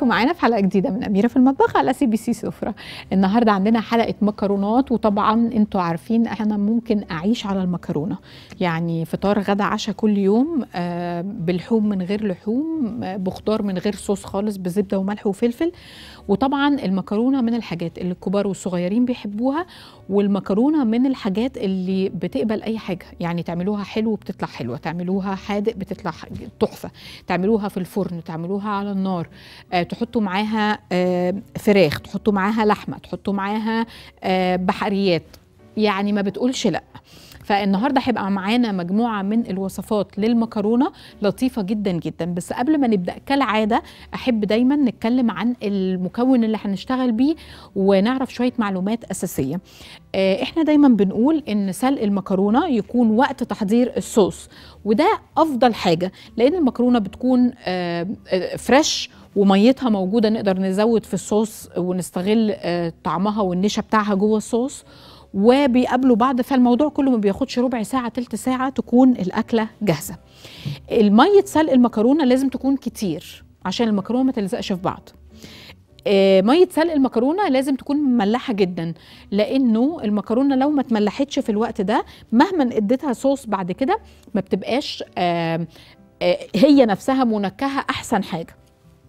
بيكم معانا في حلقه جديده من اميره في المطبخ على سي بي سي سفره النهارده عندنا حلقه مكرونات وطبعا انتوا عارفين انا ممكن اعيش على المكرونه يعني فطار غدا عشاء كل يوم آه، بلحوم من غير لحوم آه، بخضار من غير صوص خالص بزبده وملح وفلفل وطبعا المكرونه من الحاجات اللي الكبار والصغيرين بيحبوها والمكرونه من الحاجات اللي بتقبل اي حاجه يعني تعملوها حلو بتطلع حلوه تعملوها حادق بتطلع ح- تحفه تعملوها في الفرن تعملوها على النار آه، تحطوا معاها آه، فراخ تحطوا معاها لحمه تحطوا معاها آه، بحريات يعني ما بتقولش لا فالنهارده هيبقى معانا مجموعه من الوصفات للمكرونه لطيفه جدا جدا بس قبل ما نبدا كالعاده احب دايما نتكلم عن المكون اللي هنشتغل بيه ونعرف شويه معلومات اساسيه آه، احنا دايما بنقول ان سلق المكرونه يكون وقت تحضير الصوص وده افضل حاجه لان المكرونه بتكون آه، آه، فريش وميتها موجوده نقدر نزود في الصوص ونستغل آه، طعمها والنشا بتاعها جوه الصوص وبيقابلوا بعض فالموضوع كله ما بياخدش ربع ساعه تلت ساعه تكون الاكله جاهزه الميه سلق المكرونه لازم تكون كتير عشان المكرونه ما تلزقش في بعض آه، ميه سلق المكرونه لازم تكون مملحه جدا لانه المكرونه لو ما اتملحتش في الوقت ده مهما اديتها صوص بعد كده ما بتبقاش آه، آه، هي نفسها منكهه احسن حاجه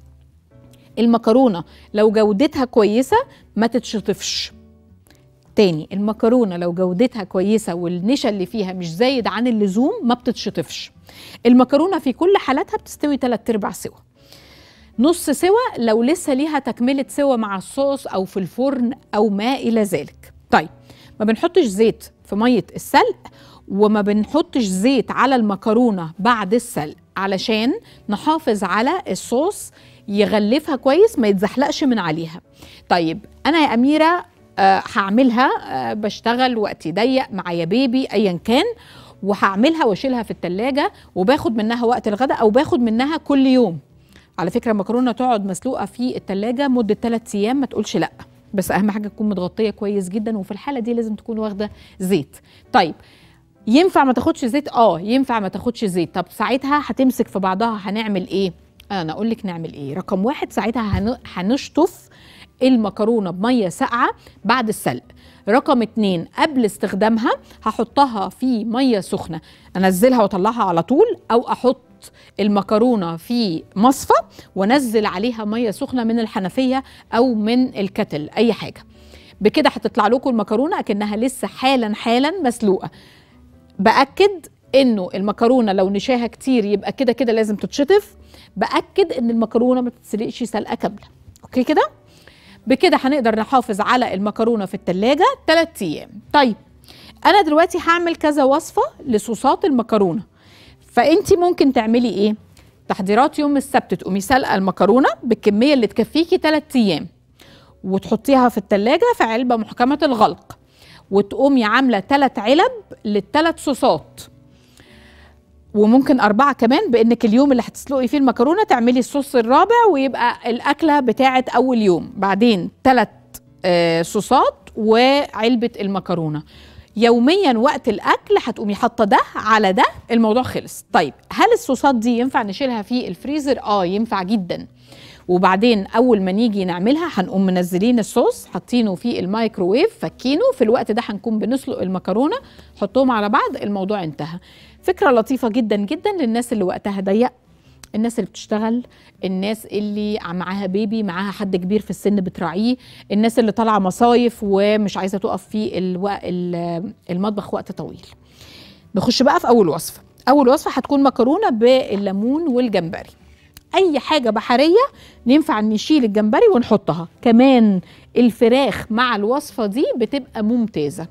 المكرونه لو جودتها كويسه ما تتشطفش تاني المكرونه لو جودتها كويسه والنشا اللي فيها مش زايد عن اللزوم ما بتتشطفش المكرونه في كل حالاتها بتستوي 3 ارباع سوا نص سوا لو لسه ليها تكمله سوا مع الصوص او في الفرن او ما الى ذلك طيب ما بنحطش زيت في ميه السلق وما بنحطش زيت على المكرونه بعد السلق علشان نحافظ على الصوص يغلفها كويس ما يتزحلقش من عليها طيب انا يا اميره آه هعملها آه بشتغل وقتي ضيق معايا بيبي ايا كان وهعملها واشيلها في التلاجة وباخد منها وقت الغداء او باخد منها كل يوم على فكره المكرونه تقعد مسلوقه في التلاجة مده 3 ايام ما تقولش لا بس اهم حاجه تكون متغطيه كويس جدا وفي الحاله دي لازم تكون واخده زيت طيب ينفع ما تاخدش زيت اه ينفع ما تاخدش زيت طب ساعتها هتمسك في بعضها هنعمل ايه انا اقول لك نعمل ايه رقم واحد ساعتها هن- هنشطف المكرونه بميه ساقعه بعد السلق رقم اتنين قبل استخدامها هحطها في ميه سخنه انزلها واطلعها على طول او احط المكرونه في مصفى وانزل عليها ميه سخنه من الحنفيه او من الكتل اي حاجه بكده هتطلع لكم المكرونه اكنها لسه حالا حالا مسلوقه باكد انه المكرونه لو نشاها كتير يبقى كده كده لازم تتشطف باكد ان المكرونه ما تتسلقش سلقه كامله اوكي كده بكده هنقدر نحافظ على المكرونه في التلاجة 3 ايام طيب انا دلوقتي هعمل كذا وصفه لصوصات المكرونه فانت ممكن تعملي ايه تحضيرات يوم السبت تقومي سلقه المكرونه بالكميه اللي تكفيكي 3 ايام وتحطيها في التلاجة في علبه محكمه الغلق وتقومي عامله ثلاث علب للثلاث صوصات وممكن أربعة كمان بإنك اليوم اللي هتسلقي فيه المكرونة تعملي الصوص الرابع ويبقى الأكلة بتاعة أول يوم بعدين ثلاث صوصات وعلبة المكرونة يوميا وقت الأكل هتقومي حاطة ده على ده الموضوع خلص طيب هل الصوصات دي ينفع نشيلها في الفريزر؟ آه ينفع جدا وبعدين اول ما نيجي نعملها هنقوم منزلين الصوص حاطينه في الميكروويف فكينه في الوقت ده هنكون بنسلق المكرونه حطهم على بعض الموضوع انتهى فكره لطيفه جدا جدا للناس اللي وقتها ضيق الناس اللي بتشتغل الناس اللي معاها بيبي معاها حد كبير في السن بتراعيه الناس اللي طالعه مصايف ومش عايزه تقف في الو... ال- المطبخ وقت طويل نخش بقى في اول وصفه اول وصفه هتكون مكرونه بالليمون والجمبري اي حاجه بحريه ينفع نشيل الجمبري ونحطها كمان الفراخ مع الوصفه دي بتبقى ممتازه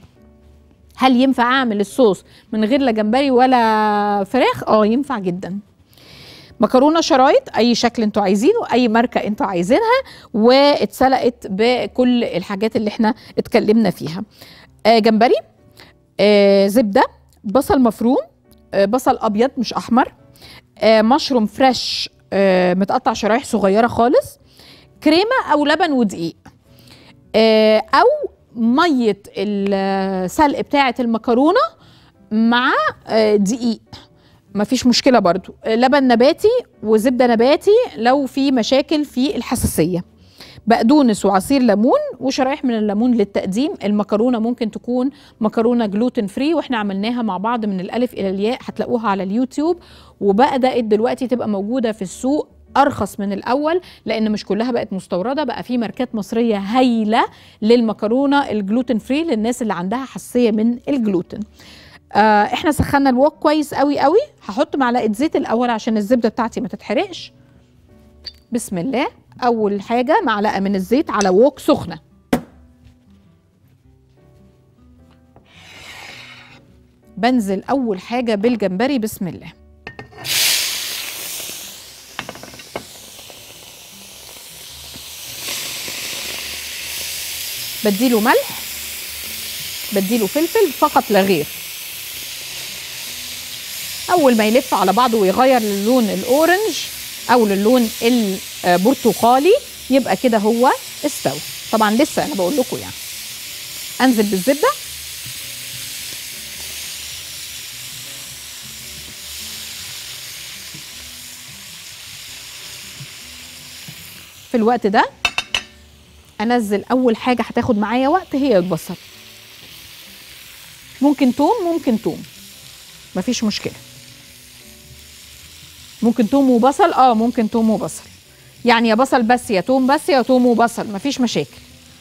هل ينفع اعمل الصوص من غير لا جمبري ولا فراخ اه ينفع جدا مكرونه شرايط اي شكل انتوا عايزينه اي ماركه انتوا عايزينها واتسلقت بكل الحاجات اللي احنا اتكلمنا فيها آه جمبري آه زبده بصل مفروم آه بصل ابيض مش احمر آه مشروم فريش آه متقطع شرايح صغيره خالص كريمه او لبن ودقيق آه او ميه السلق بتاعه المكرونه مع آه دقيق مفيش مشكله برضو لبن نباتي وزبده نباتي لو في مشاكل في الحساسيه بقدونس وعصير ليمون وشرايح من الليمون للتقديم المكرونه ممكن تكون مكرونه جلوتين فري واحنا عملناها مع بعض من الالف الى الياء هتلاقوها على اليوتيوب وبدات دلوقتي تبقى موجوده في السوق ارخص من الاول لان مش كلها بقت مستورده بقى في ماركات مصريه هايله للمكرونه الجلوتين فري للناس اللي عندها حساسيه من الجلوتين آه احنا سخنا الوok كويس قوي قوي هحط معلقه زيت الاول عشان الزبده بتاعتي ما تتحرقش بسم الله اول حاجه معلقه من الزيت على ووك سخنه بنزل اول حاجه بالجمبري بسم الله بديله ملح بديله فلفل فقط لا غير اول ما يلف على بعضه ويغير للون الاورنج او للون البرتقالي يبقى كده هو استوى طبعا لسه انا بقول لكم يعني انزل بالزبده في الوقت ده انزل اول حاجه هتاخد معايا وقت هي البصل ممكن توم ممكن توم مفيش مشكله ممكن توم وبصل اه ممكن توم وبصل يعني يا بصل بس يا توم بس يا توم وبصل مفيش مشاكل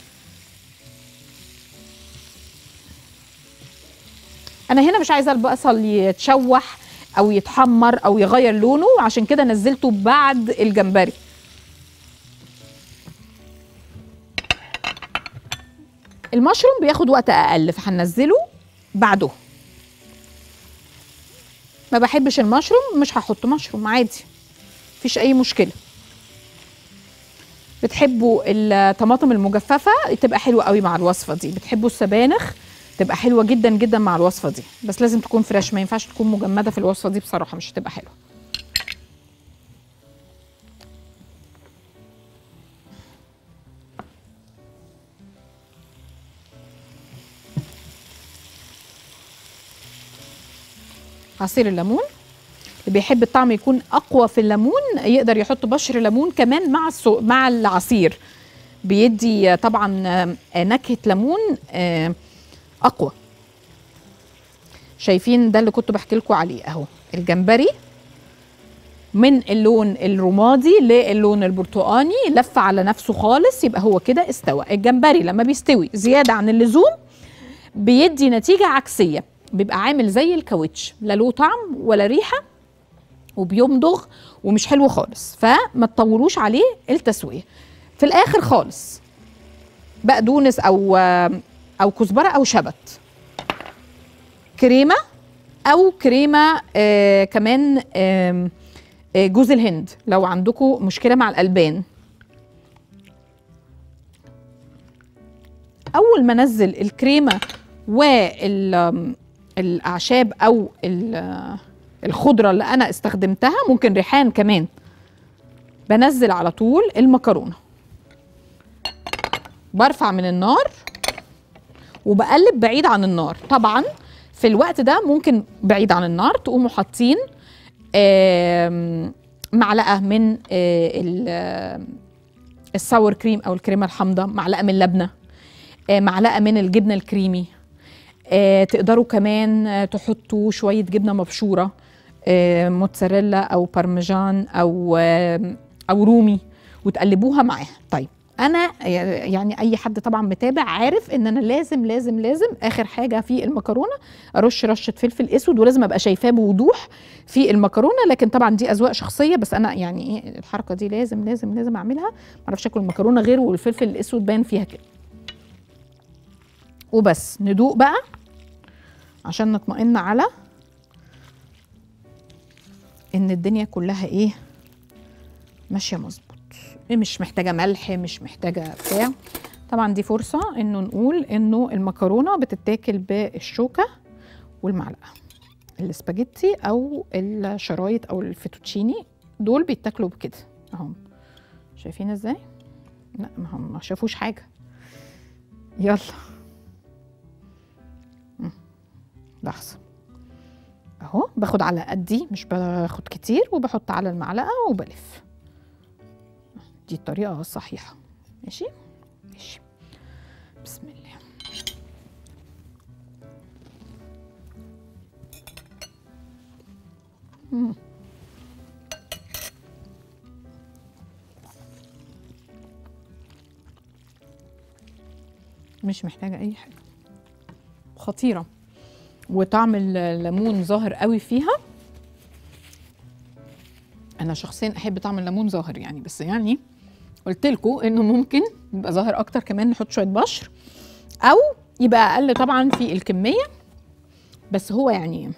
انا هنا مش عايزه البصل يتشوح او يتحمر او يغير لونه عشان كده نزلته بعد الجمبري المشروم بياخد وقت اقل فهنزله بعده ما بحبش المشروم مش هحط مشروم عادي مفيش اي مشكله بتحبوا الطماطم المجففه تبقى حلوه قوي مع الوصفه دي بتحبوا السبانخ تبقى حلوه جدا جدا مع الوصفه دي بس لازم تكون فريش ما ينفعش تكون مجمده في الوصفه دي بصراحه مش هتبقى حلوه عصير الليمون اللي بيحب الطعم يكون اقوى في الليمون يقدر يحط بشر ليمون كمان مع السو... مع العصير بيدي طبعا نكهه ليمون اقوى شايفين ده اللي كنت بحكي لكم عليه اهو الجمبري من اللون الرمادي للون البرتقاني لف على نفسه خالص يبقى هو كده استوى الجمبري لما بيستوي زياده عن اللزوم بيدي نتيجه عكسيه بيبقى عامل زي الكاوتش لا له طعم ولا ريحه وبيمضغ ومش حلو خالص فما تطولوش عليه التسويه في الاخر خالص بقدونس او او كزبره او شبت كريمه او كريمه آه كمان آه جوز الهند لو عندكم مشكله مع الالبان اول ما انزل الكريمه والاعشاب او الخضره اللي انا استخدمتها ممكن ريحان كمان بنزل على طول المكرونه برفع من النار وبقلب بعيد عن النار طبعا في الوقت ده ممكن بعيد عن النار تقوموا حاطين معلقه من الساور كريم او الكريمه الحامضه معلقه من اللبنه معلقه من الجبنه الكريمي تقدروا كمان تحطوا شويه جبنه مبشوره موتزاريلا او بارميجان او او رومي وتقلبوها معاها طيب انا يعني اي حد طبعا متابع عارف ان انا لازم لازم لازم اخر حاجه في المكرونه ارش رشه فلفل اسود ولازم ابقى شايفاه بوضوح في المكرونه لكن طبعا دي اذواق شخصيه بس انا يعني ايه الحركه دي لازم لازم لازم اعملها ما اعرفش اكل المكرونه غير والفلفل الاسود باين فيها كده وبس ندوق بقى عشان نطمئن على ان الدنيا كلها ايه ماشيه مظبوط مش محتاجه ملح مش محتاجه بتاع طبعا دي فرصه انه نقول انه المكرونه بتتاكل بالشوكه والمعلقه الاسباجيتي او الشرايط او الفيتوتشيني دول بيتاكلوا بكده اهم شايفين ازاي لا ما هم ما شافوش حاجه يلا لحظه اهو باخد على قدي مش باخد كتير وبحط على المعلقه وبلف دي الطريقه الصحيحه ماشي ماشي بسم الله مم. مش محتاجه اي حاجه خطيره وطعم الليمون ظاهر قوي فيها انا شخصيا احب طعم الليمون ظاهر يعني بس يعني قلت لكم انه ممكن يبقى ظاهر اكتر كمان نحط شويه بشر او يبقى اقل طبعا في الكميه بس هو يعني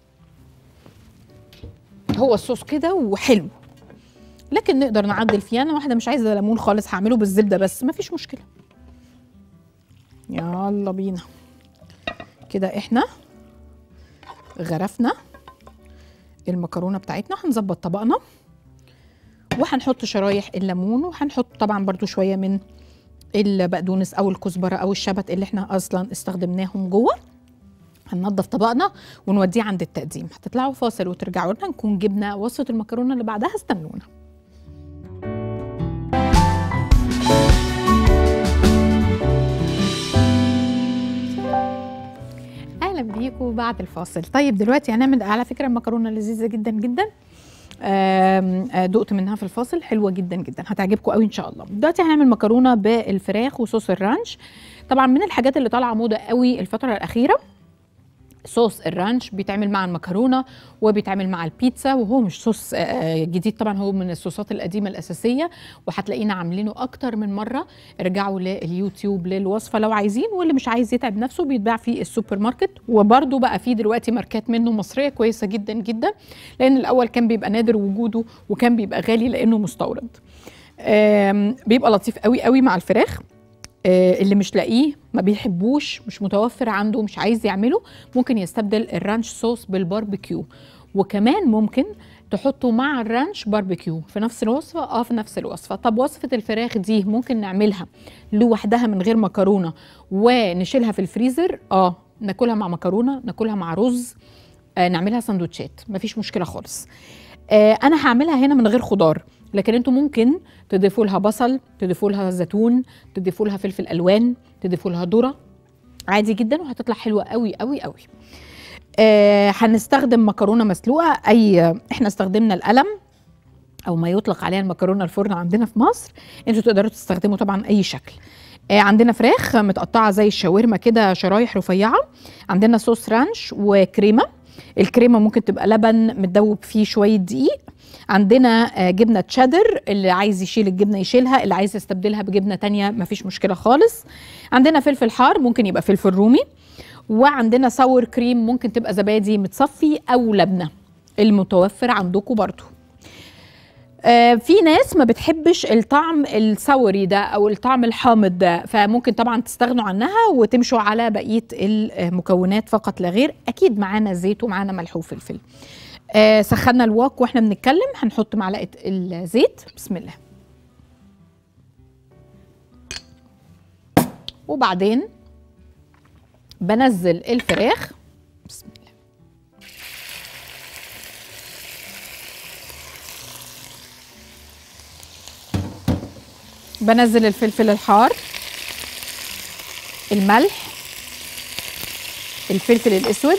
هو الصوص كده وحلو لكن نقدر نعدل فيه انا واحده مش عايزه ليمون خالص هعمله بالزبده بس مفيش مشكله يلا بينا كده احنا غرفنا المكرونه بتاعتنا هنظبط طبقنا وهنحط شرايح الليمون وهنحط طبعا برضو شويه من البقدونس او الكزبره او الشبت اللي احنا اصلا استخدمناهم جوه هننضف طبقنا ونوديه عند التقديم هتطلعوا فاصل وترجعوا لنا نكون جبنا وصفه المكرونه اللي بعدها استنونا اهلا بيكم بعد الفاصل طيب دلوقتي هنعمل على فكره المكرونه لذيذه جدا جدا آم، آه، دقت منها في الفاصل حلوه جدا جدا هتعجبكم قوي ان شاء الله دلوقتي هنعمل مكرونه بالفراخ وصوص الرانش طبعا من الحاجات اللي طالعه موضه قوي الفتره الاخيره صوص الرانش بيتعمل مع المكرونه وبيتعمل مع البيتزا وهو مش صوص آه، جديد طبعا هو من الصوصات القديمه الاساسيه وهتلاقينا عاملينه اكتر من مره ارجعوا لليوتيوب للوصفه لو عايزين واللي مش عايز يتعب نفسه بيتباع في السوبر ماركت وبرده بقى في دلوقتي ماركات منه مصريه كويسه جدا جدا لان الاول كان بيبقى نادر وجوده وكان بيبقى غالي لانه مستورد آم، بيبقى لطيف قوي قوي مع الفراخ آه، اللي مش لاقيه ما بيحبوش مش متوفر عنده مش عايز يعمله ممكن يستبدل الرانش صوص بالباربيكيو وكمان ممكن تحطوا مع الرانش باربيكيو في نفس الوصفه اه في نفس الوصفه طب وصفه الفراخ دي ممكن نعملها لوحدها من غير مكرونه ونشيلها في الفريزر اه ناكلها مع مكرونه ناكلها مع رز آه نعملها سندوتشات مفيش مشكله خالص آه انا هعملها هنا من غير خضار لكن انتوا ممكن تضيفوا لها بصل تضيفوا لها زيتون تضيفوا لها فلفل الوان تضيفوا لها ذره عادي جدا وهتطلع حلوه قوي قوي قوي آه هنستخدم مكرونه مسلوقه اي احنا استخدمنا القلم او ما يطلق عليها المكرونه الفرن عندنا في مصر انتوا تقدروا تستخدموا طبعا اي شكل آه عندنا فراخ متقطعه زي الشاورما كده شرايح رفيعه عندنا صوص رانش وكريمه الكريمه ممكن تبقى لبن متدوب فيه شويه دقيق عندنا آه، جبنه تشيدر اللي عايز يشيل الجبنه يشيلها اللي عايز يستبدلها بجبنه تانية مفيش مشكله خالص عندنا فلفل حار ممكن يبقى فلفل رومي وعندنا ساور كريم ممكن تبقى زبادي متصفي او لبنه المتوفر عندكم برضو آه، في ناس ما بتحبش الطعم الثوري ده او الطعم الحامض ده فممكن طبعا تستغنوا عنها وتمشوا على بقيه المكونات فقط لا غير اكيد معانا زيت ومعانا ملح وفلفل آه، سخنا الواك واحنا بنتكلم هنحط معلقه الزيت بسم الله وبعدين بنزل الفراخ بسم الله بنزل الفلفل الحار الملح الفلفل الاسود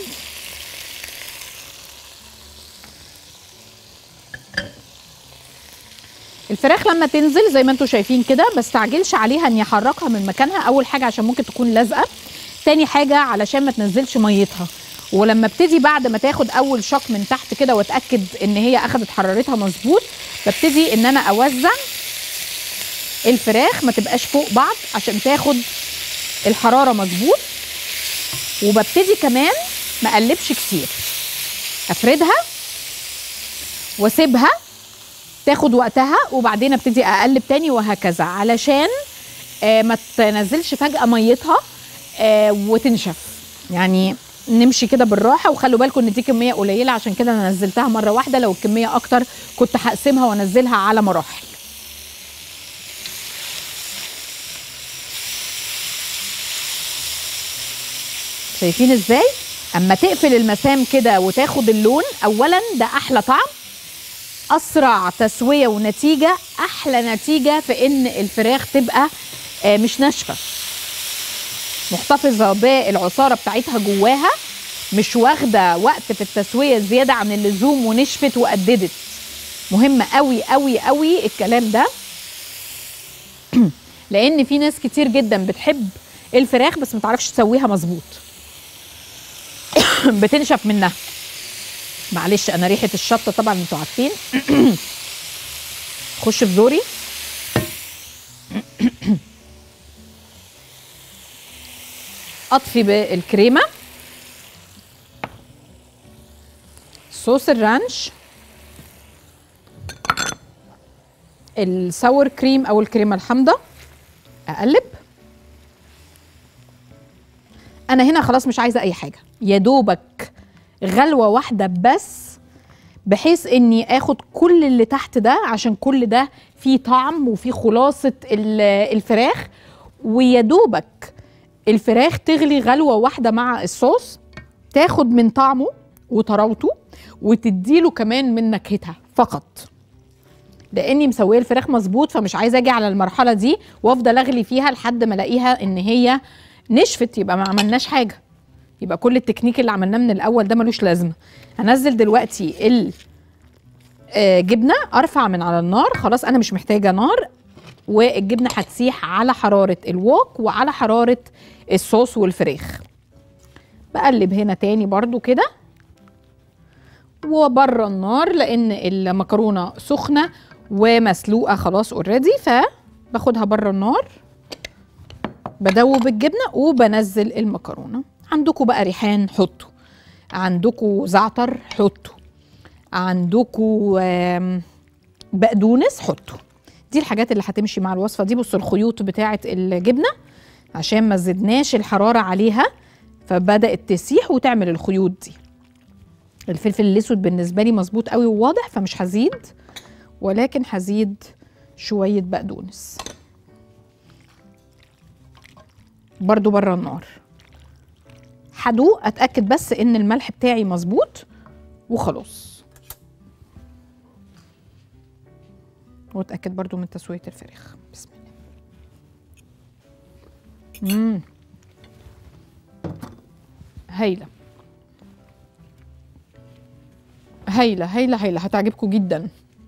الفراخ لما تنزل زي ما انتم شايفين كده بستعجلش عليها اني احركها من مكانها اول حاجه عشان ممكن تكون لازقه تاني حاجه علشان ما تنزلش ميتها ولما ابتدي بعد ما تاخد اول شوك من تحت كده واتاكد ان هي اخدت حرارتها مظبوط ببتدي ان انا اوزع الفراخ ما تبقاش فوق بعض عشان تاخد الحراره مظبوط وببتدي كمان ما اقلبش كتير افردها واسيبها تاخد وقتها وبعدين ابتدي اقلب تاني وهكذا علشان آه ما تنزلش فجاه ميتها آه وتنشف يعني نمشي كده بالراحه وخلوا بالكم ان دي كميه قليله عشان كده انا نزلتها مره واحده لو الكميه اكتر كنت هقسمها وانزلها على مراحل شايفين ازاي اما تقفل المسام كده وتاخد اللون اولا ده احلى طعم اسرع تسويه ونتيجه احلى نتيجه في ان الفراخ تبقى آه، مش ناشفه محتفظه بالعصاره بتاعتها جواها مش واخده وقت في التسويه زياده عن اللزوم ونشفت وقددت مهم قوي قوي قوي الكلام ده لان في ناس كتير جدا بتحب الفراخ بس ما تعرفش تسويها مظبوط بتنشف منها معلش انا ريحه الشطه طبعا انتوا عارفين خش في زوري اطفي بالكريمه صوص الرانش الساور كريم او الكريمه الحامضه اقلب انا هنا خلاص مش عايزه اي حاجه يا دوبك غلوه واحده بس بحيث اني اخد كل اللي تحت ده عشان كل ده فيه طعم وفيه خلاصه ال- الفراخ ويا دوبك الفراخ تغلي غلوه واحده مع الصوص تاخد من طعمه وطراوته وتديله كمان من نكهتها فقط لاني مسويه الفراخ مظبوط فمش عايزه اجي على المرحله دي وافضل اغلي فيها لحد ما الاقيها ان هي نشفت يبقى ما عملناش حاجه يبقى كل التكنيك اللي عملناه من الاول ده ملوش لازمه هنزل دلوقتي الجبنه ارفع من على النار خلاص انا مش محتاجه نار والجبنه هتسيح على حراره الوok وعلى حراره الصوص والفراخ بقلب هنا تاني برضو كده وبره النار لان المكرونه سخنه ومسلوقه خلاص اوريدي فباخدها بره النار بدوب الجبنه وبنزل المكرونه عندكم بقى ريحان حطوا عندكم زعتر حطوا عندكم آم، بقدونس حطوا دي الحاجات اللي هتمشي مع الوصفه دي بصوا الخيوط بتاعه الجبنه عشان ما زدناش الحراره عليها فبدات تسيح وتعمل الخيوط دي الفلفل الاسود بالنسبه لي مظبوط قوي وواضح فمش هزيد ولكن هزيد شويه بقدونس برضو بره النار هدوق اتاكد بس ان الملح بتاعي مظبوط وخلاص واتاكد برضو من تسويه الفراخ بسم الله امم هايله هايله هايله هايله هتعجبكم جدا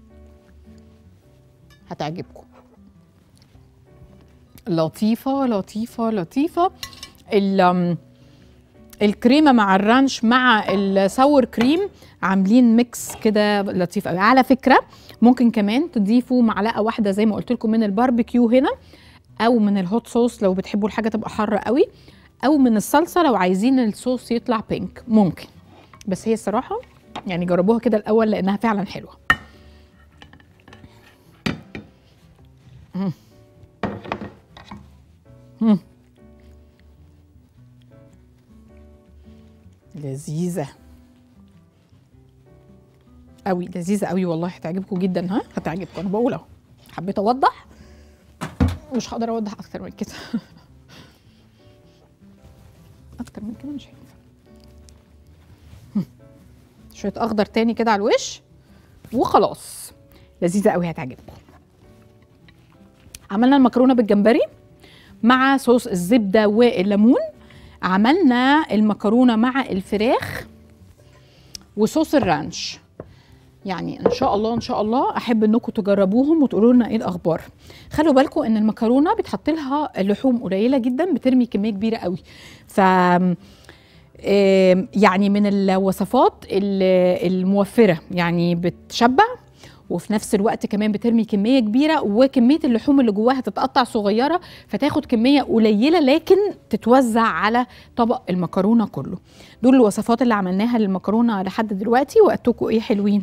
هتعجبكم لطيفه لطيفه لطيفه ال- أم، الكريمه مع الرانش مع الساور كريم عاملين ميكس كده لطيف قوي على فكره ممكن كمان تضيفوا معلقه واحده زي ما قلت لكم من الباربيكيو هنا او من الهوت صوص لو بتحبوا الحاجه تبقى حاره قوي او من الصلصه لو عايزين الصوص يطلع بينك ممكن بس هي الصراحه يعني جربوها كده الاول لانها فعلا حلوه مم. مم. لذيذه قوي لذيذه قوي والله هتعجبكم جدا ها هتعجبكم انا بقول اهو حبيت اوضح مش هقدر اوضح اكتر من كده اكتر من كده مش هينفع هم. شويه اخضر تاني كده على الوش وخلاص لذيذه قوي هتعجبكم عملنا المكرونه بالجمبري مع صوص الزبده والليمون عملنا المكرونه مع الفراخ وصوص الرانش يعني ان شاء الله ان شاء الله احب انكم تجربوهم وتقولوا لنا ايه الاخبار خلوا بالكم ان المكرونه بتحط لها لحوم قليله جدا بترمي كميه كبيره قوي ف آم، يعني من الوصفات ال- الموفره يعني بتشبع وفي نفس الوقت كمان بترمي كميه كبيره وكميه اللحوم اللي جواها تتقطع صغيره فتاخد كميه قليله لكن تتوزع على طبق المكرونه كله دول الوصفات اللي عملناها للمكرونه لحد دلوقتي وقتكم ايه حلوين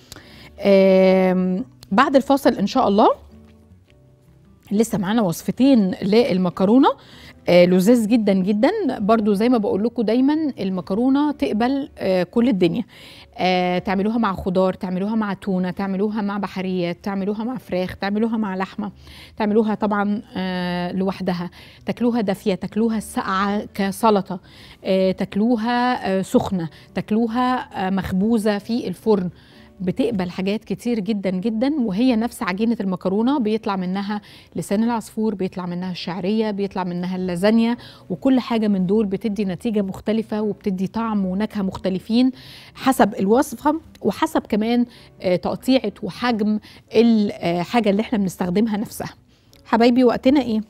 آم، بعد الفاصل ان شاء الله لسه معانا وصفتين للمكرونه آه لذيذ جدا جدا برضو زي ما بقول لكم دايما المكرونه تقبل آه كل الدنيا آه تعملوها مع خضار تعملوها مع تونه تعملوها مع بحريات تعملوها مع فراخ تعملوها مع لحمه تعملوها طبعا آه لوحدها تاكلوها دافيه تاكلوها ساقعه كسلطه آه تاكلوها آه سخنه تاكلوها آه مخبوزه في الفرن بتقبل حاجات كتير جدا جدا وهي نفس عجينة المكرونة بيطلع منها لسان العصفور بيطلع منها الشعرية بيطلع منها اللازانيا وكل حاجة من دول بتدي نتيجة مختلفة وبتدي طعم ونكهة مختلفين حسب الوصفة وحسب كمان آه، تقطيعة وحجم الحاجة اللي احنا بنستخدمها نفسها حبايبي وقتنا ايه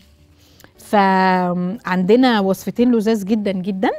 فعندنا وصفتين لذاذ جدا جدا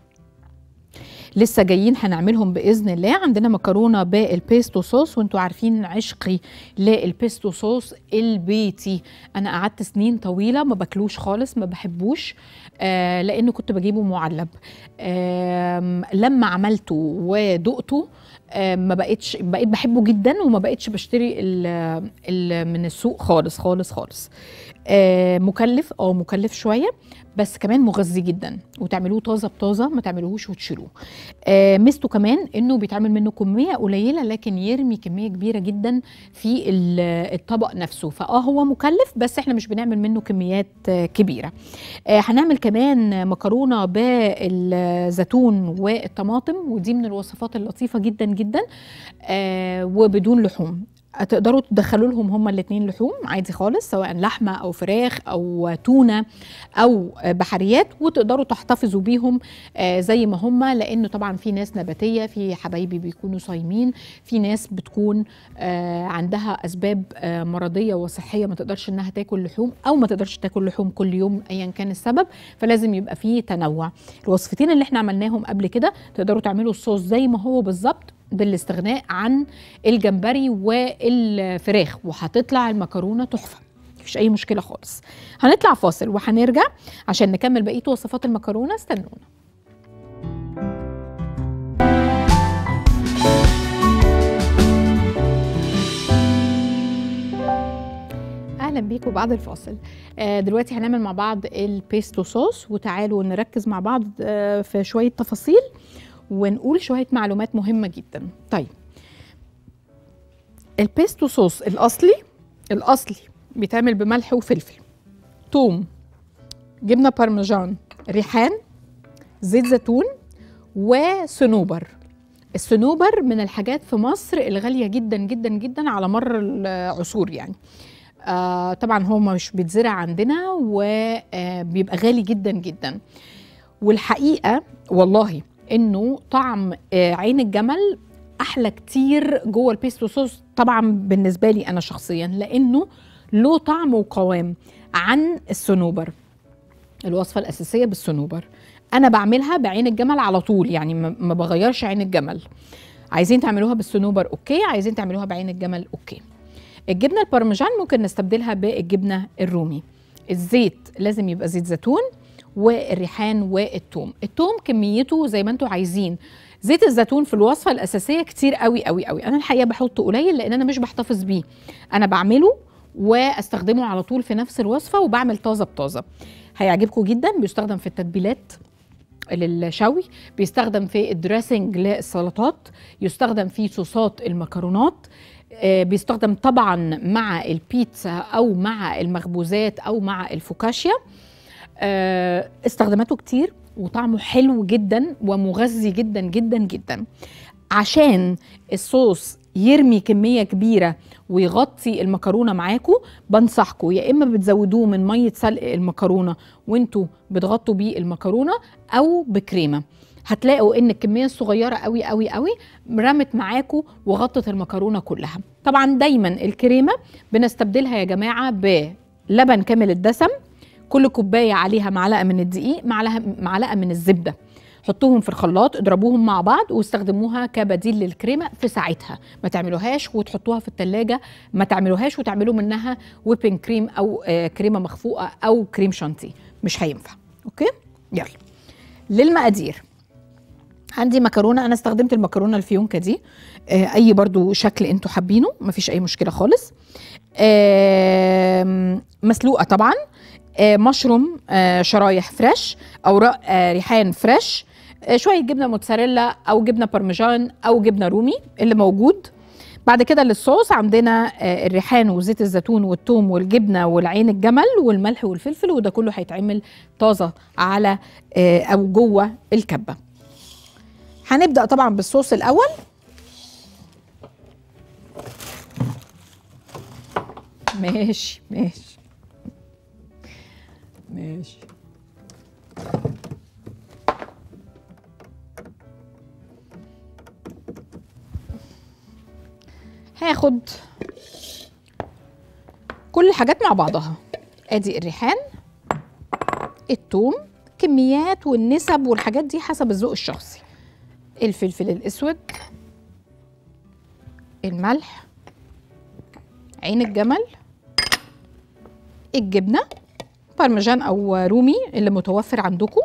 لسه جايين هنعملهم باذن الله عندنا مكرونه بالبيستو صوص وانتوا عارفين عشقي للبيستو صوص البيتي انا قعدت سنين طويله ما باكلوش خالص ما بحبوش آه لانه كنت بجيبه معلب آه لما عملته ودقته آه ما بقتش بقيت بحبه جدا وما بقتش بشتري ال ال من السوق خالص خالص خالص آه مكلف اه مكلف شويه بس كمان مغذي جدا وتعملوه طازه بطازه ما تعملوهوش وتشيلوه آه ميزته كمان انه بيتعمل منه كميه قليله لكن يرمي كميه كبيره جدا في ال- الطبق نفسه فاه هو مكلف بس احنا مش بنعمل منه كميات آه كبيره آه هنعمل كمان مكرونه بالزيتون والطماطم ودي من الوصفات اللطيفه جدا جدا آه وبدون لحوم تقدروا تدخلوا لهم هما الاثنين لحوم عادي خالص سواء لحمه او فراخ او تونه او بحريات وتقدروا تحتفظوا بيهم آه، زي ما هما لانه طبعا في ناس نباتيه في حبايبي بيكونوا صايمين في ناس بتكون آه، عندها اسباب آه، مرضيه وصحيه ما تقدرش انها تاكل لحوم او ما تقدرش تاكل لحوم كل يوم ايا كان السبب فلازم يبقى فيه تنوع الوصفتين اللي احنا عملناهم قبل كده تقدروا تعملوا الصوص زي ما هو بالظبط بالاستغناء عن الجمبري والفراخ وهتطلع المكرونه تحفه مفيش اي مشكله خالص هنطلع فاصل وهنرجع عشان نكمل بقيه وصفات المكرونه استنونا اهلا بيكم بعد الفاصل آه، دلوقتي هنعمل مع بعض البيستو صوص وتعالوا نركز مع بعض آه، في شويه تفاصيل ونقول شويه معلومات مهمه جدا طيب البيستو صوص الاصلي الاصلي بيتعمل بملح وفلفل توم جبنه بارميجان ريحان زيت زيتون وصنوبر الصنوبر من الحاجات في مصر الغاليه جدا جدا جدا على مر العصور يعني آه طبعا هو مش بيتزرع عندنا وبيبقى غالي جدا جدا والحقيقه والله انه طعم آه عين الجمل احلى كتير جوه البيستو صوص طبعا بالنسبه لي انا شخصيا لانه له طعم وقوام عن الصنوبر الوصفه الاساسيه بالصنوبر انا بعملها بعين الجمل على طول يعني ما ما بغيرش عين الجمل عايزين تعملوها بالصنوبر اوكي عايزين تعملوها بعين الجمل اوكي الجبنه البارميجان ممكن نستبدلها بالجبنه الرومي الزيت لازم يبقى زيت زيتون والريحان والثوم الثوم كميته زي ما انتم عايزين زيت الزيتون في الوصفه الاساسيه كتير قوي قوي قوي انا الحقيقه بحطه قليل لان انا مش بحتفظ بيه انا بعمله واستخدمه على طول في نفس الوصفه وبعمل طازه بطازه هيعجبكم جدا بيستخدم في التتبيلات للشوي بيستخدم في الدريسنج للسلطات يستخدم في صوصات المكرونات آه، بيستخدم طبعا مع البيتزا او مع المخبوزات او مع الفوكاشيا آه، استخداماته كتير وطعمه حلو جدا ومغذي جدا جدا جدا عشان الصوص يرمي كمية كبيرة ويغطي المكرونة معاكم بنصحكم يا إما بتزودوه من مية سلق المكرونة وانتوا بتغطوا بيه المكرونة أو بكريمة هتلاقوا ان الكميه الصغيره قوي قوي قوي رمت معاكم وغطت المكرونه كلها طبعا دايما الكريمه بنستبدلها يا جماعه بلبن كامل الدسم كل كوبايه عليها معلقه من الدقيق معلقه معلقه من الزبده حطوهم في الخلاط اضربوهم مع بعض واستخدموها كبديل للكريمه في ساعتها ما تعملوهاش وتحطوها في التلاجة ما تعملوهاش وتعملوا منها ويبنج كريم او آه كريمه مخفوقه او كريم شانتيه مش هينفع اوكي يلا للمقادير عندي مكرونه انا استخدمت المكرونه الفيونكه دي آه اي برضو شكل انتوا حابينه مفيش اي مشكله خالص آه مسلوقه طبعا آه مشروم آه شرايح فريش اوراق آه ريحان فريش آه شويه جبنه موتزاريلا او جبنه بارميجان او جبنه رومي اللي موجود بعد كده للصوص عندنا آه الريحان وزيت الزيتون والثوم والجبنه والعين الجمل والملح والفلفل وده كله هيتعمل طازه على آه او جوه الكبه هنبدا طبعا بالصوص الاول ماشي ماشي ماشي هاخد كل الحاجات مع بعضها ادي الريحان الثوم كميات والنسب والحاجات دي حسب الذوق الشخصي الفلفل الاسود الملح عين الجمل الجبنه بارميجان او رومي اللي متوفر عندكم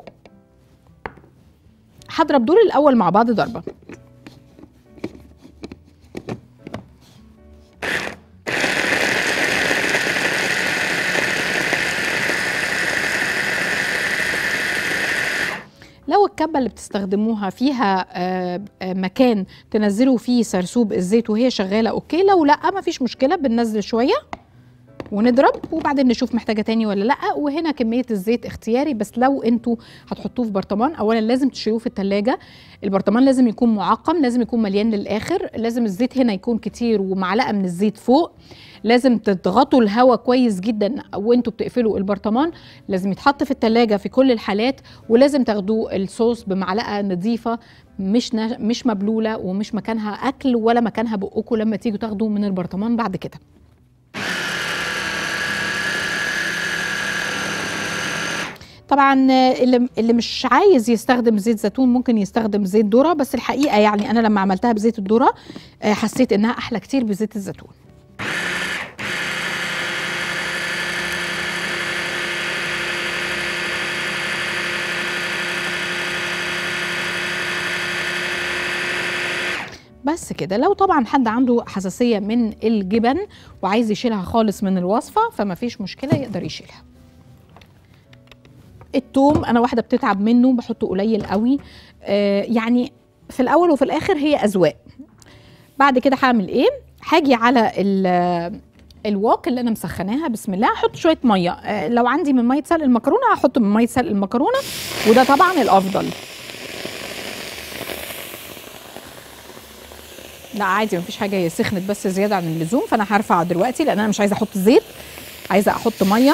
هضرب دول الاول مع بعض ضربه لو الكبه اللي بتستخدموها فيها آه، آه، مكان تنزلوا فيه سرسوب الزيت وهي شغاله اوكي لو لا مفيش مشكله بننزل شويه ونضرب وبعدين نشوف محتاجه تاني ولا لا وهنا كميه الزيت اختياري بس لو انتوا هتحطوه في برطمان اولا لازم تشيلوه في التلاجة البرطمان لازم يكون معقم لازم يكون مليان للاخر لازم الزيت هنا يكون كتير ومعلقه من الزيت فوق لازم تضغطوا الهواء كويس جدا وانتوا بتقفلوا البرطمان لازم يتحط في التلاجة في كل الحالات ولازم تاخدوه الصوص بمعلقه نظيفه مش نا- مش مبلوله ومش مكانها اكل ولا مكانها بقكم لما تيجوا تاخدوه من البرطمان بعد كده طبعا اللي اللي مش عايز يستخدم زيت زيتون ممكن يستخدم زيت ذره بس الحقيقه يعني انا لما عملتها بزيت الذره آه، حسيت انها احلى كتير بزيت الزيتون بس كده لو طبعا حد عنده حساسيه من الجبن وعايز يشيلها خالص من الوصفه فما فيش مشكله يقدر يشيلها التوم انا واحده بتتعب منه بحطه قليل قوي آه يعني في الاول وفي الاخر هي اذواق بعد كده هعمل ايه هاجي على ال- الواك اللي انا مسخناها بسم الله هحط شويه ميه آه لو عندي من ميه سلق المكرونه هحط من ميه سلق المكرونه وده طبعا الافضل لا عادي مفيش حاجه هي سخنت بس زياده عن اللزوم فانا هرفع دلوقتي لان انا مش عايزه احط زيت عايزه احط ميه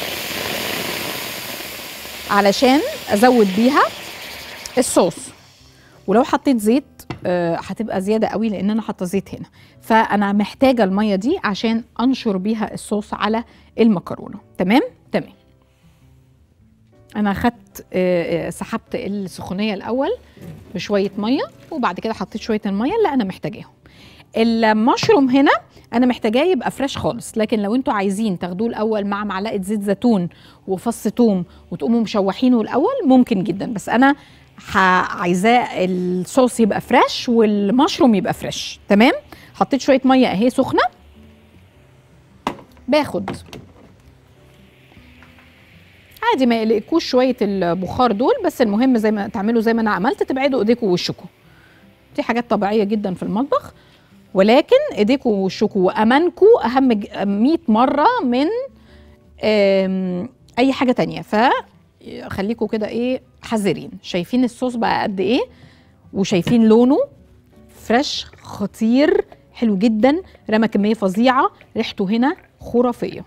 علشان ازود بيها الصوص ولو حطيت زيت آه، هتبقى زياده قوي لان انا حاطه زيت هنا فانا محتاجه الميه دي عشان انشر بيها الصوص على المكرونه تمام تمام انا خدت آه، آه، سحبت السخونيه الاول بشويه ميه وبعد كده حطيت شويه الميه اللي انا محتاجاهم المشروم هنا انا محتاجاه يبقى فريش خالص لكن لو انتوا عايزين تاخدوه الاول مع معلقه زيت زيتون وفص توم وتقوموا مشوحينه الاول ممكن جدا بس انا ح- عايزاه الصوص يبقى فريش والمشروم يبقى فريش تمام حطيت شويه ميه اهي سخنه باخد عادي ما يقلقكوش شويه البخار دول بس المهم زي ما تعملوا زي ما انا عملت تبعدوا ايديكم ووشكم دي حاجات طبيعيه جدا في المطبخ ولكن ايديكم ووشكم وامانكم اهم ج- 100 مره من آم، اي حاجه تانية فخليكم كده ايه حذرين شايفين الصوص بقى قد ايه وشايفين لونه فريش خطير حلو جدا رمى كميه فظيعه ريحته هنا خرافيه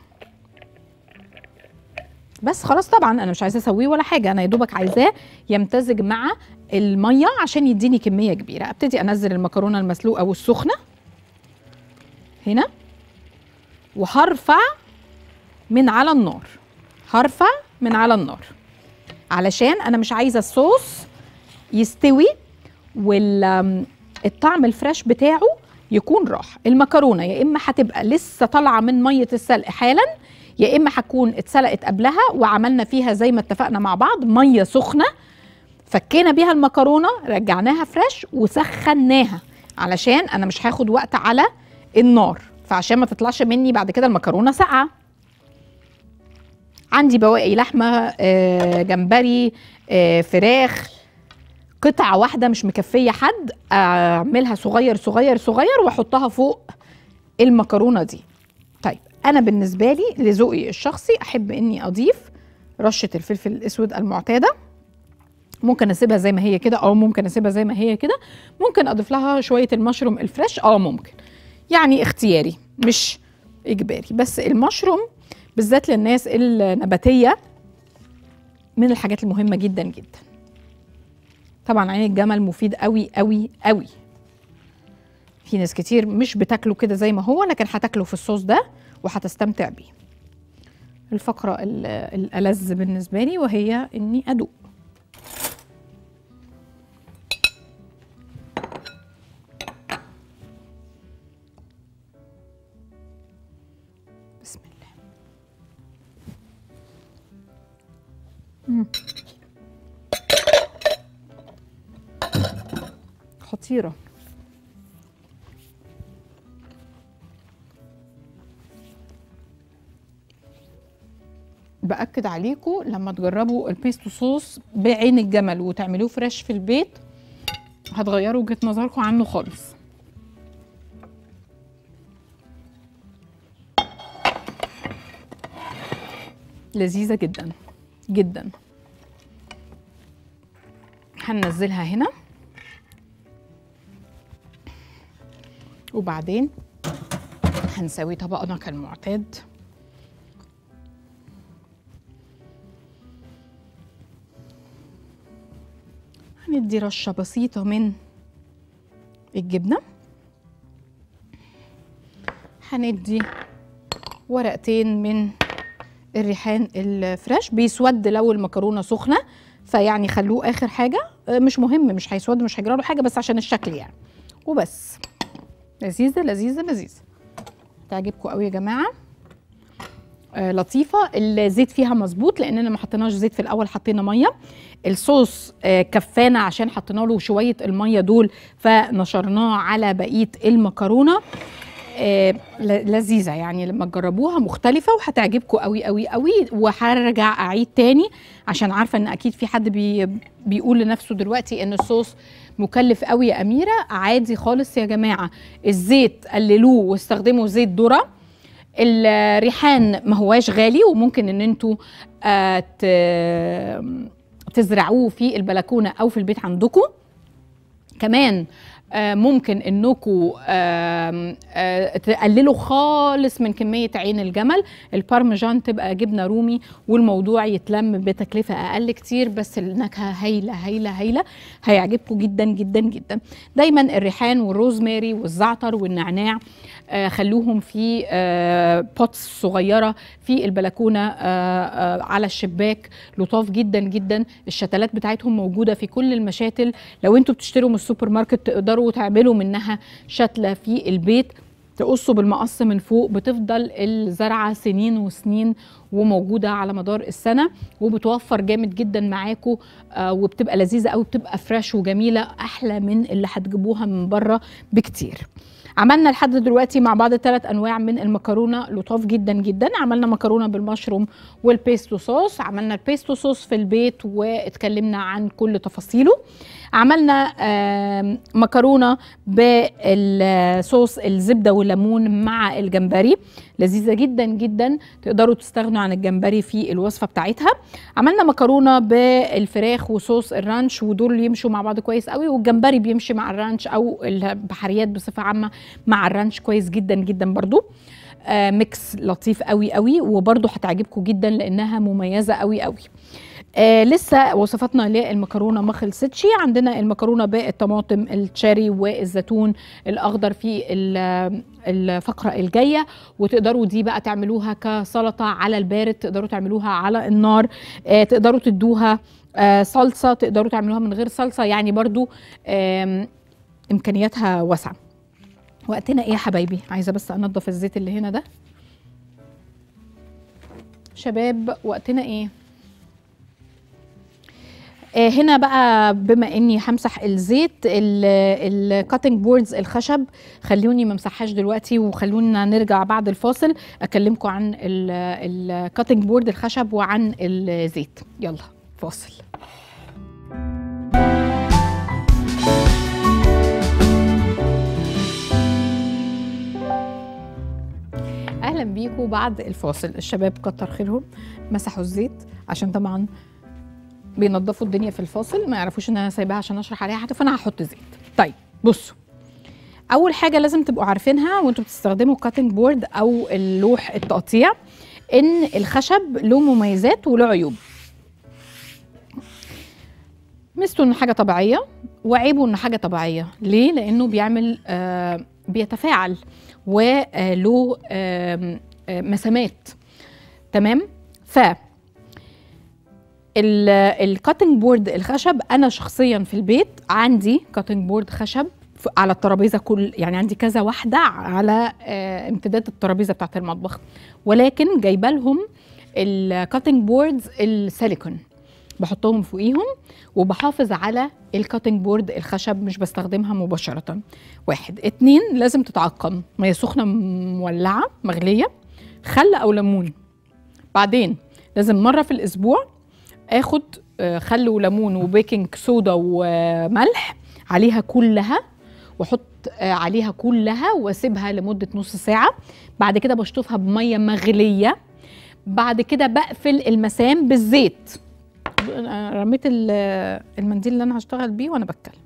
بس خلاص طبعا انا مش عايزه اسويه ولا حاجه انا يا دوبك عايزاه يمتزج مع الميه عشان يديني كميه كبيره ابتدي انزل المكرونه المسلوقه والسخنه هنا وهرفع من على النار هرفع من على النار علشان انا مش عايزه الصوص يستوي والطعم الفريش بتاعه يكون راح المكرونه يا اما هتبقى لسه طالعه من ميه السلق حالا يا اما هتكون اتسلقت قبلها وعملنا فيها زي ما اتفقنا مع بعض ميه سخنه فكينا بيها المكرونه رجعناها فريش وسخناها علشان انا مش هاخد وقت على النار فعشان ما تطلعش مني بعد كده المكرونه ساقعه عندي بواقي لحمه آه، جمبري آه، فراخ قطعه واحده مش مكفيه حد اعملها صغير صغير صغير واحطها فوق المكرونه دي طيب انا بالنسبه لي لذوقي الشخصي احب اني اضيف رشه الفلفل الاسود المعتاده ممكن اسيبها زي ما هي كده او ممكن اسيبها زي ما هي كده ممكن اضيف لها شويه المشروم الفريش اه ممكن يعني اختياري مش اجباري بس المشروم بالذات للناس النباتيه من الحاجات المهمه جدا جدا طبعا عين الجمل مفيد قوي قوي قوي في ناس كتير مش بتاكله كده زي ما هو لكن هتاكله في الصوص ده وهتستمتع بيه الفقرة ال- الألذ بالنسبة لي وهي إني أدوق بسم الله مم. خطيرة باكد عليكم لما تجربوا البيستو صوص بعين الجمل وتعملوه فريش في البيت هتغيروا وجهه نظركم عنه خالص لذيذه جدا جدا هننزلها هنا وبعدين هنسوي طبقنا كالمعتاد هندي رشة بسيطة من الجبنة هندي ورقتين من الريحان الفريش بيسود لو المكرونة سخنة فيعني خلوه آخر حاجة آه، مش مهم مش هيسود مش هيجرى له حاجة بس عشان الشكل يعني وبس لذيذة لذيذة لذيذة تعجبكم قوي يا جماعة آه لطيفة الزيت فيها مظبوط لأننا ما حطيناش زيت في الأول حطينا مية الصوص آه كفانا عشان حطينا له شوية المية دول فنشرناه على بقية المكرونة آه ل- لذيذة يعني لما تجربوها مختلفة وهتعجبكم قوي قوي قوي وهرجع أعيد تاني عشان عارفة إن أكيد في حد بي بيقول لنفسه دلوقتي إن الصوص مكلف قوي يا أميرة عادي خالص يا جماعة الزيت قللوه واستخدموا زيت ذرة الريحان ما هواش غالي وممكن ان انتوا آه ت- تزرعوه في البلكونه او في البيت عندكم كمان آه، ممكن انكم تقللوا خالص من كميه عين الجمل البارميجان تبقى جبنه رومي والموضوع يتلم بتكلفه اقل كتير بس النكهه هايله هايله هايله هيعجبكم جدا جدا جدا دايما الريحان والروزماري والزعتر والنعناع آه، خلوهم في بوتس صغيره في البلكونه آه، آه، على الشباك لطاف جدا جدا الشتلات بتاعتهم موجوده في كل المشاتل لو انتوا بتشتروا من السوبر ماركت تقدروا تعملوا منها شتله في البيت تقصوا بالمقص من فوق بتفضل الزرعه سنين وسنين وموجوده على مدار السنه وبتوفر جامد جدا معاكم آه وبتبقى لذيذه قوي بتبقى فريش وجميله احلى من اللي هتجيبوها من بره بكتير عملنا لحد دلوقتي مع بعض ثلاث انواع من المكرونه لطاف جدا جدا عملنا مكرونه بالمشروم والبيستو صوص عملنا البيستو صوص في البيت واتكلمنا عن كل تفاصيله عملنا آم، مكرونه بالصوص الزبده والليمون مع الجمبري لذيذه جدا جدا تقدروا تستغنوا عن الجمبري في الوصفه بتاعتها عملنا مكرونه بالفراخ وصوص الرانش ودول يمشوا مع بعض كويس قوي والجمبري بيمشي مع الرانش او البحريات بصفه عامه مع الرانش كويس جدا جدا برضو آه ميكس لطيف قوي قوي وبرضو هتعجبكم جدا لانها مميزه قوي قوي آه لسه وصفاتنا للمكرونه ما خلصتش عندنا المكرونه بالطماطم التشيري والزيتون الاخضر في ال- الفقره الجايه وتقدروا دي بقى تعملوها كسلطه على البارد تقدروا تعملوها على النار آه تقدروا تدوها آه صلصه تقدروا تعملوها من غير صلصه يعني برضو آم، امكانياتها واسعه وقتنا ايه يا حبايبي عايزه بس انضف الزيت اللي هنا ده شباب وقتنا ايه آه هنا بقى بما اني همسح الزيت الكاتنج بوردز الخشب خلوني ما امسحهاش دلوقتي وخلونا نرجع بعد الفاصل اكلمكم عن الكاتنج بورد الخشب وعن الزيت يلا فاصل اهلا بيكم بعد الفاصل الشباب كتر خيرهم مسحوا الزيت عشان طبعا بينضفوا الدنيا في الفاصل ما يعرفوش ان انا سايباها عشان اشرح عليها حاجه فانا هحط زيت طيب بصوا اول حاجه لازم تبقوا عارفينها وانتوا بتستخدموا كاتنج بورد او اللوح التقطيع ان الخشب له مميزات وله عيوب ميزته انه حاجه طبيعيه وعيبه انه حاجه طبيعيه ليه لانه بيعمل آه بيتفاعل وله آه آه مسامات تمام ف الكاتنج بورد الخشب انا شخصيا في البيت عندي كاتنج بورد خشب على الترابيزه كل يعني عندي كذا واحده على آه امتداد الترابيزه بتاعت المطبخ ولكن جايبه لهم الكاتنج بوردز السيليكون بحطهم فوقيهم وبحافظ على الكاتنج بورد الخشب مش بستخدمها مباشره واحد اتنين لازم تتعقم ميه سخنه مولعه مغليه خل او ليمون بعدين لازم مره في الاسبوع اخد خل وليمون وبيكنج صودا وملح عليها كلها واحط عليها كلها واسيبها لمده نص ساعه بعد كده بشطفها بميه مغليه بعد كده بقفل المسام بالزيت رميت المنديل اللي انا هشتغل بيه وانا بتكلم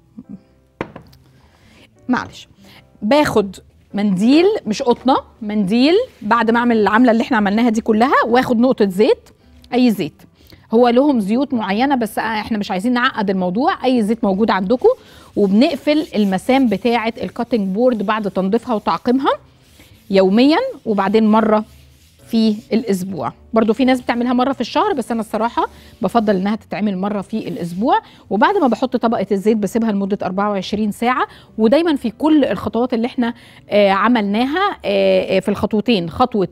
معلش باخد منديل مش قطنه منديل بعد ما اعمل العمله اللي احنا عملناها دي كلها واخد نقطه زيت اي زيت هو لهم زيوت معينه بس احنا مش عايزين نعقد الموضوع اي زيت موجود عندكم وبنقفل المسام بتاعه الكاتنج بورد بعد تنظيفها وتعقيمها يوميا وبعدين مره في الاسبوع برضو في ناس بتعملها مره في الشهر بس انا الصراحه بفضل انها تتعمل مره في الاسبوع وبعد ما بحط طبقه الزيت بسيبها لمده 24 ساعه ودايما في كل الخطوات اللي احنا آه عملناها آه في الخطوتين خطوه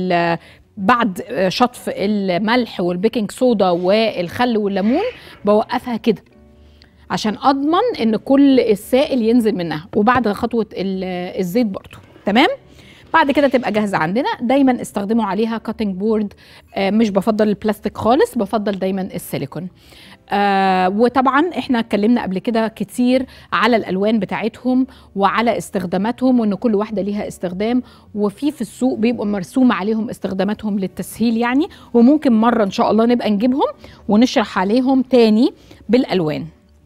بعد شطف الملح والبيكنج صودا والخل والليمون بوقفها كده عشان اضمن ان كل السائل ينزل منها وبعد خطوه الزيت برضو تمام بعد كده تبقى جاهزه عندنا دايما استخدموا عليها كاتنج بورد آه مش بفضل البلاستيك خالص بفضل دايما السيليكون آه وطبعا احنا اتكلمنا قبل كده كتير على الالوان بتاعتهم وعلى استخداماتهم وان كل واحده ليها استخدام وفي في السوق بيبقوا مرسوم عليهم استخداماتهم للتسهيل يعني وممكن مره ان شاء الله نبقى نجيبهم ونشرح عليهم تاني بالالوان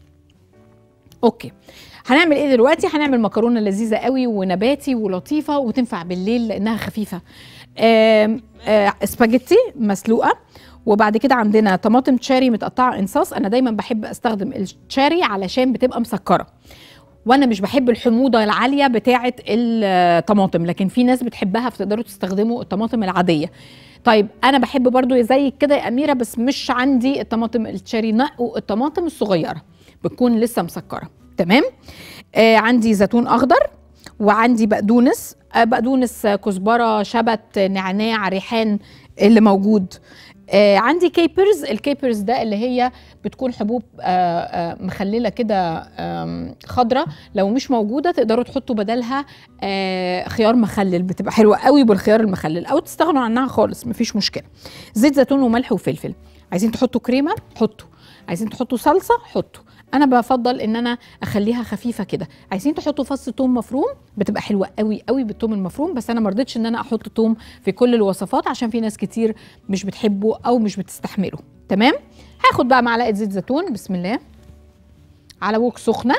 اوكي هنعمل ايه دلوقتي هنعمل مكرونه لذيذه قوي ونباتي ولطيفه وتنفع بالليل لانها خفيفه آم آم سباجيتي مسلوقه وبعد كده عندنا طماطم تشاري متقطعه انصاص انا دايما بحب استخدم التشاري علشان بتبقى مسكره وانا مش بحب الحموضه العاليه بتاعه الطماطم لكن في ناس بتحبها فتقدروا تستخدموا الطماطم العاديه طيب انا بحب برضو زي كده يا اميره بس مش عندي الطماطم التشاري نقوا الطماطم الصغيره بتكون لسه مسكره تمام آه عندي زيتون اخضر وعندي بقدونس آه بقدونس كزبره شبت نعناع ريحان اللي موجود آه عندي كيبرز الكيبرز ده اللي هي بتكون حبوب آه آه مخلله كده خضره لو مش موجوده تقدروا تحطوا بدلها آه خيار مخلل بتبقى حلوه قوي بالخيار المخلل او تستغنوا عنها خالص مفيش مشكله زيت زيتون وملح وفلفل عايزين تحطوا كريمه حطوا عايزين تحطوا صلصه حطوا انا بفضل ان انا اخليها خفيفه كده عايزين تحطوا فص توم مفروم بتبقى حلوه قوي قوي بالثوم المفروم بس انا ما رضيتش ان انا احط توم في كل الوصفات عشان في ناس كتير مش بتحبه او مش بتستحمله تمام هاخد بقى معلقه زيت زيتون بسم الله على ووك سخنه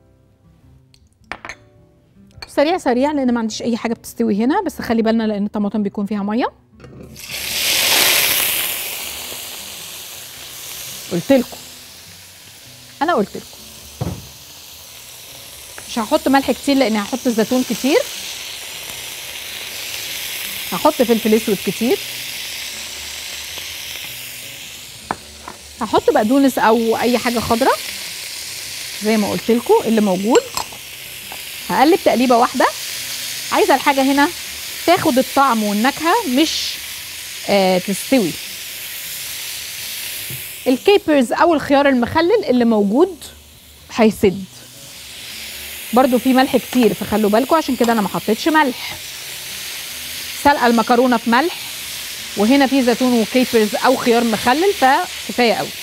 سريع سريع لان ما عنديش اي حاجه بتستوي هنا بس خلي بالنا لان الطماطم بيكون فيها ميه قلت لكم انا قلت لكم مش هحط ملح كتير لان هحط الزيتون كتير هحط فلفل اسود كتير هحط بقدونس او اي حاجه خضراء زي ما قلت لكم اللي موجود هقلب تقليبه واحده عايزه الحاجه هنا تاخد الطعم والنكهه مش آه تستوي الكيبرز او الخيار المخلل اللي موجود هيسد برضو في ملح كتير فخلوا بالكم عشان كده انا ما حطيتش ملح سلقه المكرونه في ملح وهنا في زيتون وكيبرز او خيار مخلل فكفايه قوي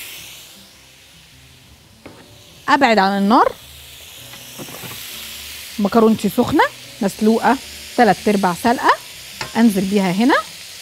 ابعد عن النار مكرونتي سخنه مسلوقه ثلاث ارباع سلقه انزل بيها هنا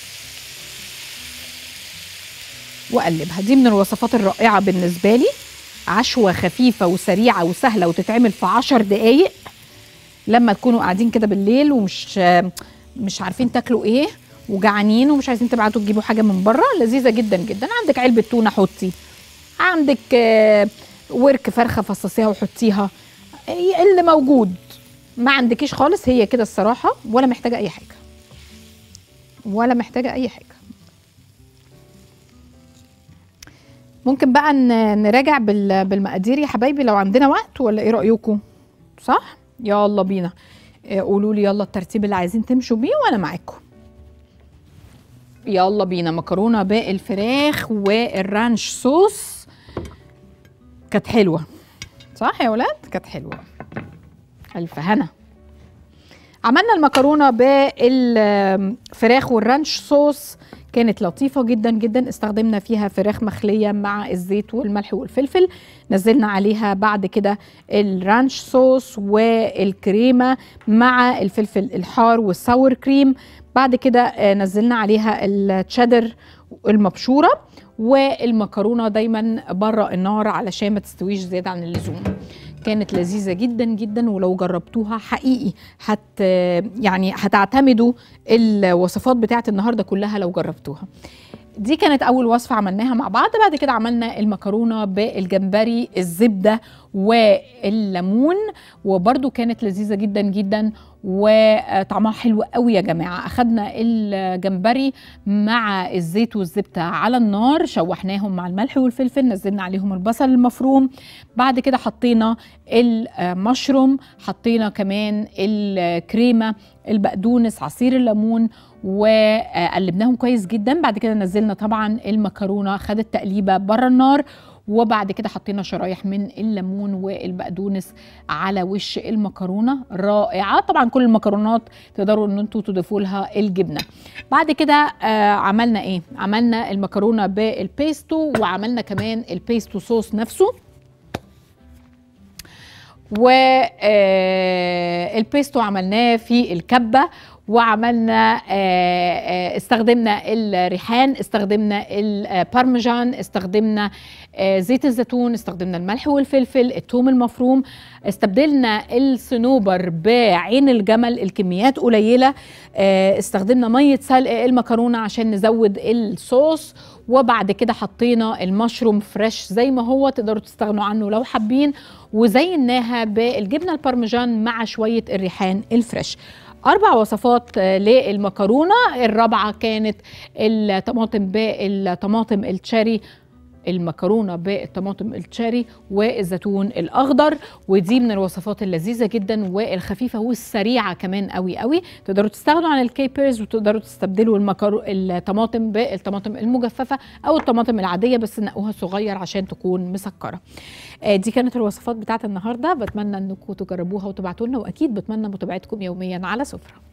واقلبها دي من الوصفات الرائعه بالنسبه لي عشوه خفيفه وسريعه وسهله وتتعمل في عشر دقايق لما تكونوا قاعدين كده بالليل ومش مش عارفين تاكلوا ايه وجعانين ومش عايزين تبعتوا تجيبوا حاجه من بره لذيذه جدا جدا عندك علبه تونه حطي عندك آه، ورك فرخه فصصيها وحطيها إيه اللي موجود ما عندكيش خالص هي كده الصراحه ولا محتاجه اي حاجه ولا محتاجه اي حاجه ممكن بقى ن- نراجع بال- بالمقادير يا حبايبي لو عندنا وقت ولا ايه رايكم صح يلا بينا إيه، قولوا لي يلا الترتيب اللي عايزين تمشوا بيه وانا معاكم يلا بينا مكرونه بالفراخ والرانش صوص كانت حلوه صح يا ولاد كانت حلوه الف هنا عملنا المكرونه بالفراخ والرانش صوص كانت لطيفه جدا جدا استخدمنا فيها فراخ مخليه مع الزيت والملح والفلفل نزلنا عليها بعد كده الرانش صوص والكريمه مع الفلفل الحار والساور كريم بعد كده آه، نزلنا عليها التشيدر المبشوره والمكرونه دايما بره النار علشان ما تستويش زياده عن اللزوم كانت لذيذه جدا جدا ولو جربتوها حقيقي هت يعني هتعتمدوا الوصفات بتاعت النهارده كلها لو جربتوها دي كانت اول وصفه عملناها مع بعض بعد كده عملنا المكرونه بالجمبري الزبده والليمون وبرده كانت لذيذه جدا جدا وطعمها حلو قوي يا جماعه اخدنا الجمبري مع الزيت والزبده على النار شوحناهم مع الملح والفلفل نزلنا عليهم البصل المفروم بعد كده حطينا المشروم حطينا كمان الكريمه البقدونس عصير الليمون وقلبناهم كويس جدا بعد كده نزلنا طبعا المكرونه خدت تقليبه بره النار وبعد كده حطينا شرايح من الليمون والبقدونس على وش المكرونه رائعه طبعا كل المكرونات تقدروا ان انتوا تضيفوا لها الجبنه بعد كده آه عملنا ايه عملنا المكرونه بالبيستو وعملنا كمان البيستو صوص نفسه والبيستو عملناه في الكبه وعملنا آه، آه، استخدمنا الريحان استخدمنا البارميجان استخدمنا آه، زيت الزيتون استخدمنا الملح والفلفل الثوم المفروم استبدلنا الصنوبر بعين الجمل الكميات قليله آه، استخدمنا ميه سلق المكرونه عشان نزود الصوص وبعد كده حطينا المشروم فريش زي ما هو تقدروا تستغنوا عنه لو حابين وزيناها بالجبنه البارميجان مع شويه الريحان الفريش اربع وصفات آه، للمكرونه الرابعه كانت الطماطم بالطماطم التشيري المكرونه بالطماطم التشيري والزيتون الاخضر ودي من الوصفات اللذيذه جدا والخفيفه والسريعه كمان قوي قوي تقدروا تستغنوا عن الكيبرز وتقدروا تستبدلوا المكرو... الطماطم بالطماطم المجففه او الطماطم العاديه بس نقوها صغير عشان تكون مسكره آه، دي كانت الوصفات بتاعت النهارده بتمنى انكم تجربوها وتبعتوا لنا واكيد بتمنى متابعتكم يوميا على سفره